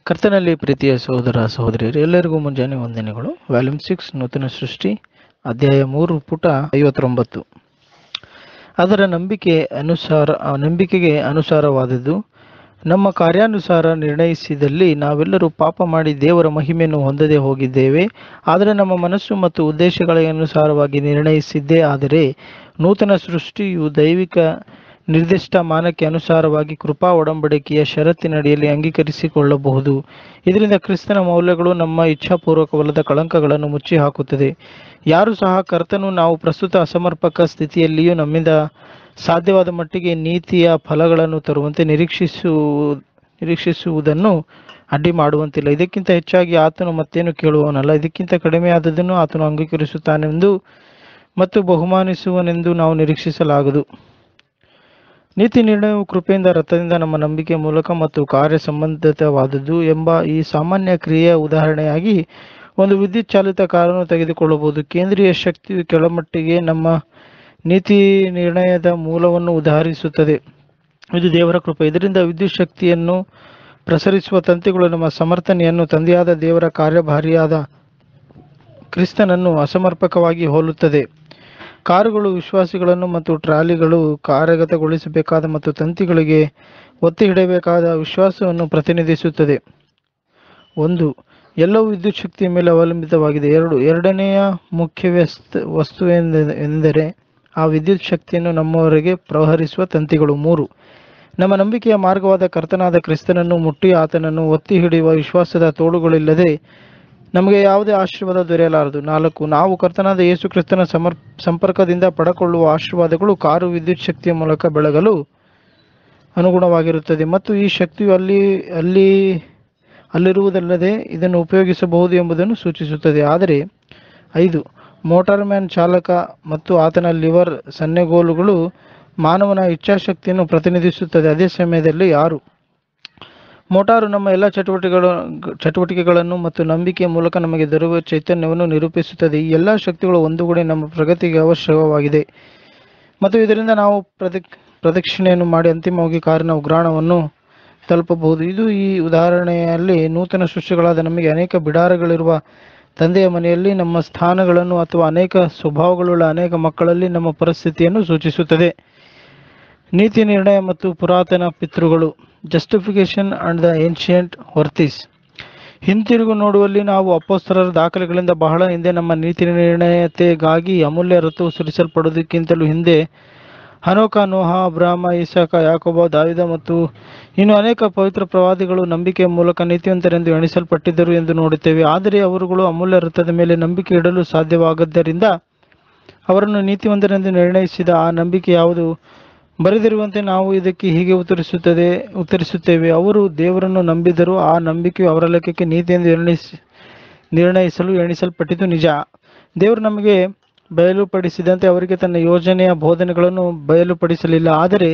ಕರ್ತನಲ್ಲಿ ಪ್ರೀತಿಯ ಸಹೋದರ ಸಹೋದರಿಯರು ಎಲ್ಲರಿಗೂ ಮುಂಜಾನೆ ವಂದನೆಗಳು ವ್ಯಾಲ್ಯೂಮ್ ಸಿಕ್ಸ್ ನೂತನ ಸೃಷ್ಟಿ ಅಧ್ಯಾಯ ಮೂರು ಪುಟ ಐವತ್ತೊಂಬತ್ತು ಅದರ ನಂಬಿಕೆ ಅನುಸಾರ ಆ ನಂಬಿಕೆಗೆ ಅನುಸಾರವಾದದ್ದು ನಮ್ಮ ಕಾರ್ಯಾನುಸಾರ ನಿರ್ಣಯಿಸಿದಲ್ಲಿ ನಾವೆಲ್ಲರೂ ಪಾಪ ಮಾಡಿ ದೇವರ ಮಹಿಮೆಯನ್ನು ಹೊಂದದೆ ಹೋಗಿದ್ದೇವೆ ಆದರೆ ನಮ್ಮ ಮನಸ್ಸು ಮತ್ತು ಉದ್ದೇಶಗಳ ಅನುಸಾರವಾಗಿ ನಿರ್ಣಯಿಸಿದ್ದೇ ಆದರೆ ನೂತನ ಸೃಷ್ಟಿಯು ದೈವಿಕ ನಿರ್ದಿಷ್ಟ ಮಾನಕ್ಕೆ ಅನುಸಾರವಾಗಿ ಕೃಪಾ ಒಡಂಬಡಿಕೆಯ ಷರತ್ತಿನಡಿಯಲ್ಲಿ ಅಂಗೀಕರಿಸಿಕೊಳ್ಳಬಹುದು ಇದರಿಂದ ಕ್ರಿಸ್ತನ ಮೌಲ್ಯಗಳು ನಮ್ಮ ಇಚ್ಛಾಪೂರ್ವಕವಲ್ಲದ ಕಳಂಕಗಳನ್ನು ಮುಚ್ಚಿ ಹಾಕುತ್ತದೆ ಯಾರು ಸಹ ಕರ್ತನು ನಾವು ಪ್ರಸ್ತುತ ಅಸಮರ್ಪಕ ಸ್ಥಿತಿಯಲ್ಲಿಯೂ ನಮ್ಮಿಂದ ಸಾಧ್ಯವಾದ ಮಟ್ಟಿಗೆ ನೀತಿಯ ಫಲಗಳನ್ನು ತರುವಂತೆ ನಿರೀಕ್ಷಿಸು ನಿರೀಕ್ಷಿಸುವುದನ್ನು ಅಡ್ಡಿ ಮಾಡುವಂತಿಲ್ಲ ಇದಕ್ಕಿಂತ ಹೆಚ್ಚಾಗಿ ಆತನು ಮತ್ತೇನು ಕೇಳುವವನಲ್ಲ ಇದಕ್ಕಿಂತ ಕಡಿಮೆ ಆದದನ್ನು ಆತನು ಅಂಗೀಕರಿಸುತ್ತಾನೆಂದು ಮತ್ತು ಬಹುಮಾನಿಸುವನೆಂದು ನಾವು ನಿರೀಕ್ಷಿಸಲಾಗದು ನೀತಿ ನಿರ್ಣಯವು ಕೃಪೆಯಿಂದ ರಥದಿಂದ ನಮ್ಮ ನಂಬಿಕೆ ಮೂಲಕ ಮತ್ತು ಕಾರ್ಯ ಸಂಬಂಧಿತವಾದದ್ದು ಎಂಬ ಈ ಸಾಮಾನ್ಯ ಕ್ರಿಯೆಯ ಉದಾಹರಣೆಯಾಗಿ ಒಂದು ವಿದ್ಯುತ್ ಚಾಲಿತ ಕಾರನ್ನು ತೆಗೆದುಕೊಳ್ಳಬಹುದು ಕೇಂದ್ರೀಯ ಶಕ್ತಿಯು ಕೆಳಮಟ್ಟಿಗೆ ನಮ್ಮ ನೀತಿ ನಿರ್ಣಯದ ಮೂಲವನ್ನು ಉದಾಹರಿಸುತ್ತದೆ ಇದು ದೇವರ ಕೃಪೆ ಇದರಿಂದ ವಿದ್ಯುತ್ ಶಕ್ತಿಯನ್ನು ಪ್ರಸರಿಸುವ ತಂತಿಗಳು ನಮ್ಮ ಸಮರ್ಥನೆಯನ್ನು ತಂದೆಯಾದ ದೇವರ ಕಾರ್ಯಭಾರಿಯಾದ ಕ್ರಿಸ್ತನನ್ನು ಅಸಮರ್ಪಕವಾಗಿ ಹೋಲುತ್ತದೆ ಕಾರುಗಳು ವಿಶ್ವಾಸಿಗಳನ್ನು ಮತ್ತು ಟ್ರಾಲಿಗಳು ಕಾರ್ಯಗತಗೊಳಿಸಬೇಕಾದ ಮತ್ತು ತಂತಿಗಳಿಗೆ ಒತ್ತಿ ಹಿಡಬೇಕಾದ ವಿಶ್ವಾಸವನ್ನು ಪ್ರತಿನಿಧಿಸುತ್ತದೆ ಒಂದು ಎಲ್ಲವೂ ವಿದ್ಯುತ್ ಶಕ್ತಿಯ ಮೇಲೆ ಅವಲಂಬಿತವಾಗಿದೆ ಎರಡು ಎರಡನೆಯ ಮುಖ್ಯ ವ್ಯಸ್ತ ವಸ್ತು ಎಂದ- ಎಂದರೆ ಆ ವಿದ್ಯುತ್ ಶಕ್ತಿಯನ್ನು ನಮ್ಮವರೆಗೆ ಪ್ರವಹರಿಸುವ ತಂತಿಗಳು ಮೂರು ನಮ್ಮ ನಂಬಿಕೆಯ ಮಾರ್ಗವಾದ ಕರ್ತನಾದ ಕ್ರಿಸ್ತನನ್ನು ಮುಟ್ಟಿ ಆತನನ್ನು ಒತ್ತಿ ಹಿಡಿಯುವ ವಿಶ್ವಾಸದ ತೋಳುಗಳಿಲ್ಲದೆ ನಮಗೆ ಯಾವುದೇ ಆಶೀರ್ವಾದ ದೊರೆಯಲಾರದು ನಾಲ್ಕು ನಾವು ಕರ್ತನಾದ ಯೇಸು ಕ್ರಿಸ್ತನ ಸಮರ್ ಸಂಪರ್ಕದಿಂದ ಪಡಕೊಳ್ಳುವ ಆಶೀರ್ವಾದಗಳು ಕಾರು ವಿದ್ಯುತ್ ಶಕ್ತಿಯ ಮೂಲಕ ಬೆಳಗಲು ಅನುಗುಣವಾಗಿರುತ್ತದೆ ಮತ್ತು ಈ ಶಕ್ತಿಯು ಅಲ್ಲಿ ಅಲ್ಲಿ ಅಲ್ಲಿರುವುದಲ್ಲದೆ ಇದನ್ನು ಉಪಯೋಗಿಸಬಹುದು ಎಂಬುದನ್ನು ಸೂಚಿಸುತ್ತದೆ ಆದರೆ ಐದು ಮೋಟಾರ್ ಮ್ಯಾನ್ ಚಾಲಕ ಮತ್ತು ಆತನ ಲಿವರ್ ಸನ್ನೆಗೋಲುಗಳು ಮಾನವನ ಇಚ್ಛಾಶಕ್ತಿಯನ್ನು ಪ್ರತಿನಿಧಿಸುತ್ತದೆ ಅದೇ ಸಮಯದಲ್ಲಿ ಯಾರು ಮೋಟಾರು ನಮ್ಮ ಎಲ್ಲ ಚಟುವಟಿಕೆಗಳ ಚಟುವಟಿಕೆಗಳನ್ನು ಮತ್ತು ನಂಬಿಕೆಯ ಮೂಲಕ ನಮಗೆ ದೊರೆಯುವ ಚೈತನ್ಯವನ್ನು ನಿರೂಪಿಸುತ್ತದೆ ಈ ಎಲ್ಲ ಶಕ್ತಿಗಳು ಒಂದುಗೂಡಿ ನಮ್ಮ ಪ್ರಗತಿಗೆ ಅವಶ್ಯಕವಾಗಿದೆ ಮತ್ತು ಇದರಿಂದ ನಾವು ಪ್ರದಕ್ ಪ್ರದಕ್ಷಿಣೆಯನ್ನು ಮಾಡಿ ಅಂತಿಮವಾಗಿ ಕಾರಿನ ಉಗ್ರಾಣವನ್ನು ತಲುಪಬಹುದು ಇದು ಈ ಉದಾಹರಣೆಯಲ್ಲಿ ನೂತನ ಸೃಷ್ಟಿಗಳಾದ ನಮಗೆ ಅನೇಕ ಬಿಡಾರಗಳಿರುವ ತಂದೆಯ ಮನೆಯಲ್ಲಿ ನಮ್ಮ ಸ್ಥಾನಗಳನ್ನು ಅಥವಾ ಅನೇಕ ಸ್ವಭಾವಗಳುಳ್ಳ ಅನೇಕ ಮಕ್ಕಳಲ್ಲಿ ನಮ್ಮ ಪರಿಸ್ಥಿತಿಯನ್ನು ಸೂಚಿಸುತ್ತದೆ ನೀತಿ ನಿರ್ಣಯ ಮತ್ತು ಪುರಾತನ ಪಿತೃಗಳು justification and the ancient worthies ಹಿಂತಿರುಗು ನೋಡುವಲ್ಲಿ ನಾವು ಅಪೋಸ್ತರರ ದಾಖಲೆಗಳಿಂದ ಬಹಳ ಹಿಂದೆ ನಮ್ಮ ನೀತಿ ನಿರ್ಣಯತೆಗಾಗಿ ಅಮೂಲ್ಯ ರಥವು ಸುರಿಸಲ್ಪಡುವುದಕ್ಕಿಂತಲೂ ಹಿಂದೆ ಹನೋಕ ನೋಹ ಅಬ್ರಾಮ ಇಸಾಕ ಯಾಕೋಬ ದಾವಿದ ಮತ್ತು ಇನ್ನು ಅನೇಕ ಪವಿತ್ರ ಪ್ರವಾದಿಗಳು ನಂಬಿಕೆಯ ಮೂಲಕ ನೀತಿವಂತರೆಂದು ಎಣಿಸಲ್ಪಟ್ಟಿದ್ದರು ಎಂದು ನೋಡುತ್ತೇವೆ ಆದರೆ ಅವರುಗಳು ಅಮೂಲ್ಯ ವೃತ್ತದ ಮೇಲೆ ನಂಬಿಕೆ ಇಡಲು ಸಾಧ್ಯವಾಗದ್ದರಿಂದ ಅವರನ್ನು ನೀತಿವಂತರೆಂದು ನಿರ್ಣಯಿಸಿದ ಆ ನಂಬಿಕೆ ಯಾವುದು ಬರೆದಿರುವಂತೆ ನಾವು ಇದಕ್ಕೆ ಹೀಗೆ ಉತ್ತರಿಸುತ್ತದೆ ಉತ್ತರಿಸುತ್ತೇವೆ ಅವರು ದೇವರನ್ನು ನಂಬಿದರು ಆ ನಂಬಿಕೆಯು ಅವರ ಲೆಕ್ಕಕ್ಕೆ ನೀತಿಯೆಂದು ನಿರ್ಣಯಿಸಿ ನಿರ್ಣಯಿಸಲು ಎಣಿಸಲ್ಪಟ್ಟಿದ್ದು ನಿಜ ದೇವರು ನಮಗೆ ಬಯಲುಪಡಿಸಿದಂತೆ ಅವರಿಗೆ ತನ್ನ ಯೋಜನೆಯ ಬೋಧನೆಗಳನ್ನು ಬಯಲುಪಡಿಸಲಿಲ್ಲ ಆದರೆ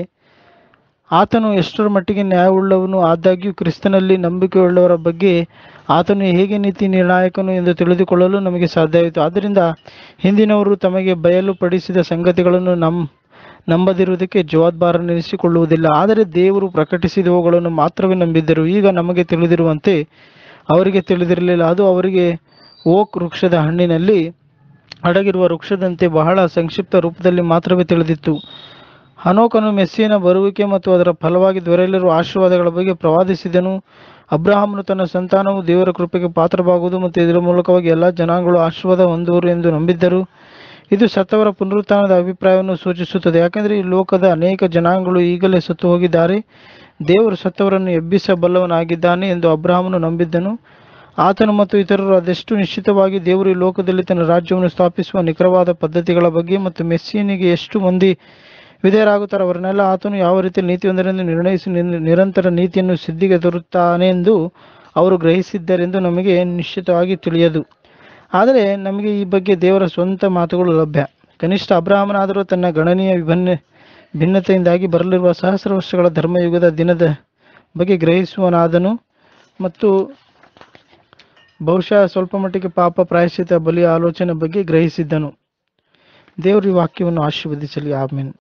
ಆತನು ಎಷ್ಟರ ಮಟ್ಟಿಗೆ ನ್ಯಾಯವುಳ್ಳವನು ಆದಾಗ್ಯೂ ಕ್ರಿಸ್ತನಲ್ಲಿ ನಂಬಿಕೆಯುಳ್ಳವರ ಬಗ್ಗೆ ಆತನು ಹೇಗೆ ನೀತಿ ನಿರ್ಣಾಯಕನು ಎಂದು ತಿಳಿದುಕೊಳ್ಳಲು ನಮಗೆ ಸಾಧ್ಯವಾಯಿತು ಆದ್ದರಿಂದ ಹಿಂದಿನವರು ತಮಗೆ ಬಯಲುಪಡಿಸಿದ ಸಂಗತಿಗಳನ್ನು ನಮ್ ನಂಬದಿರುವುದಕ್ಕೆ ಜವಾಬ್ದಾರನೆನಿಸಿಕೊಳ್ಳುವುದಿಲ್ಲ ಆದರೆ ದೇವರು ಪ್ರಕಟಿಸಿದವುಗಳನ್ನು ಮಾತ್ರವೇ ನಂಬಿದ್ದರು ಈಗ ನಮಗೆ ತಿಳಿದಿರುವಂತೆ ಅವರಿಗೆ ತಿಳಿದಿರಲಿಲ್ಲ ಅದು ಅವರಿಗೆ ಓಕ್ ವೃಕ್ಷದ ಹಣ್ಣಿನಲ್ಲಿ ಅಡಗಿರುವ ವೃಕ್ಷದಂತೆ ಬಹಳ ಸಂಕ್ಷಿಪ್ತ ರೂಪದಲ್ಲಿ ಮಾತ್ರವೇ ತಿಳಿದಿತ್ತು ಹನೋಕನು ಮೆಸ್ಸಿಯನ ಬರುವಿಕೆ ಮತ್ತು ಅದರ ಫಲವಾಗಿ ದೊರೆಯಲಿರುವ ಆಶೀರ್ವಾದಗಳ ಬಗ್ಗೆ ಪ್ರವಾದಿಸಿದನು ಅಬ್ರಹಾಮನು ತನ್ನ ಸಂತಾನವು ದೇವರ ಕೃಪೆಗೆ ಪಾತ್ರವಾಗುವುದು ಮತ್ತು ಇದರ ಮೂಲಕವಾಗಿ ಎಲ್ಲ ಜನಾಂಗಗಳು ಆಶೀರ್ವಾದ ಹೊಂದುವರು ಎಂದು ನಂಬಿದ್ದರು ಇದು ಸತ್ತವರ ಪುನರುತ್ಥಾನದ ಅಭಿಪ್ರಾಯವನ್ನು ಸೂಚಿಸುತ್ತದೆ ಯಾಕೆಂದರೆ ಈ ಲೋಕದ ಅನೇಕ ಜನಾಂಗಗಳು ಈಗಲೇ ಸತ್ತು ಹೋಗಿದ್ದಾರೆ ದೇವರು ಸತ್ತವರನ್ನು ಎಬ್ಬಿಸಬಲ್ಲವನಾಗಿದ್ದಾನೆ ಎಂದು ಅಬ್ರಹಾಮನು ನಂಬಿದ್ದನು ಆತನು ಮತ್ತು ಇತರರು ಅದೆಷ್ಟು ನಿಶ್ಚಿತವಾಗಿ ದೇವರು ಈ ಲೋಕದಲ್ಲಿ ತನ್ನ ರಾಜ್ಯವನ್ನು ಸ್ಥಾಪಿಸುವ ನಿಖರವಾದ ಪದ್ಧತಿಗಳ ಬಗ್ಗೆ ಮತ್ತು ಮೆಸ್ಸಿಯನಿಗೆ ಎಷ್ಟು ಮಂದಿ ವಿಧೇಯರಾಗುತ್ತಾರೆ ಅವರನ್ನೆಲ್ಲ ಆತನು ಯಾವ ರೀತಿ ನೀತಿಯೊಂದರೆಂದು ನಿರ್ಣಯಿಸಿ ನಿರ್- ನಿರಂತರ ನೀತಿಯನ್ನು ಸಿದ್ಧಿಗೆ ತರುತ್ತಾನೆಂದು ಅವರು ಗ್ರಹಿಸಿದ್ದರೆಂದು ನಮಗೆ ನಿಶ್ಚಿತವಾಗಿ ತಿಳಿಯದು ಆದರೆ ನಮಗೆ ಈ ಬಗ್ಗೆ ದೇವರ ಸ್ವಂತ ಮಾತುಗಳು ಲಭ್ಯ ಕನಿಷ್ಠ ಅಬ್ರಹಾಮನಾದರೂ ತನ್ನ ಗಣನೀಯ ವಿಭಿನ್ನ ಭಿನ್ನತೆಯಿಂದಾಗಿ ಬರಲಿರುವ ಸಹಸ್ರ ವರ್ಷಗಳ ಧರ್ಮಯುಗದ ದಿನದ ಬಗ್ಗೆ ಗ್ರಹಿಸುವನಾದನು ಮತ್ತು ಬಹುಶಃ ಸ್ವಲ್ಪ ಮಟ್ಟಿಗೆ ಪಾಪ ಪ್ರಾಯಶ್ಚಿತ ಬಲಿಯ ಆಲೋಚನೆ ಬಗ್ಗೆ ಗ್ರಹಿಸಿದ್ದನು ದೇವರು ಈ ವಾಕ್ಯವನ್ನು ಆಶೀರ್ವದಿಸಲಿ ಆಮೇನ್